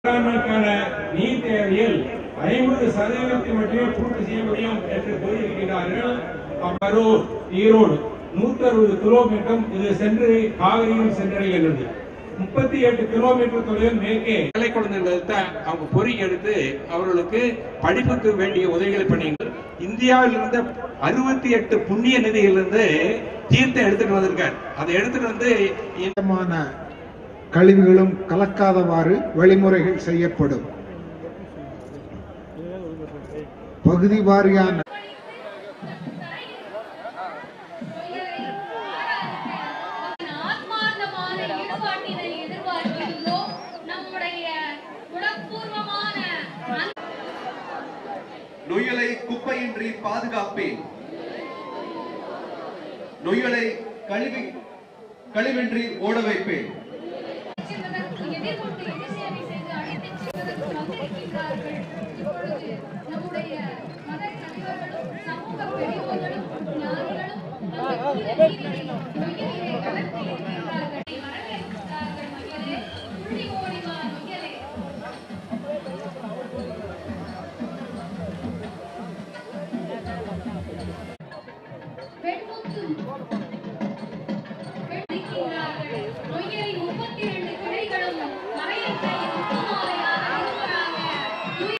வேளாண்மைக்கான நீர் தேவையில் ஐம்பது சதவீதத்தை மட்டுமே பூர்த்தி செய்ய முடியும் என்று கூறியிருக்கிறார்கள் கரூர் ஈரோடு நூத்தி அறுபது கிலோமீட்டர் இது சென்று காவிரியில் சென்றடைகிறது முப்பத்தி எட்டு கிலோமீட்டர் தொலைவில் மேற்கே ஏழை குழந்தைகளை அவங்க பொறி எடுத்து அவர்களுக்கு படிப்புக்கு வேண்டிய உதவிகளை பண்ணீங்க இந்தியாவில் இருந்த அறுபத்தி எட்டு புண்ணிய நிதியிலிருந்து தீர்த்தம் எடுத்துட்டு வந்திருக்கார் அதை எடுத்துட்டு வந்து இந்த விதமான கழிவுகளும் கலக்காதவாறு வழிமுறைகள் செய்யப்படும் பகுதி வாரியான ஆத்மார்த்தமான ஈடுபாட்டினை எதிர்பார்க்கின்றோம் நம்முடைய உணப்பூர்வமான நொய்யலை குப்பையின்றி பாதுகாப்பேன் நொய்யலை கழிவு கழிவின்றி ஓட வைப்பேன் செல்வதற்கு எதிர்கொண்டு எதிர் சேவை செய்து அழைத்துச் செல்வதற்கு வந்திருக்கின்றார்கள் இப்பொழுது நம்முடைய மத தலைவர்களும் சமூக பெரியோர்களும் ஞானிகளும் நமக்கு நீரினை நொய்யலை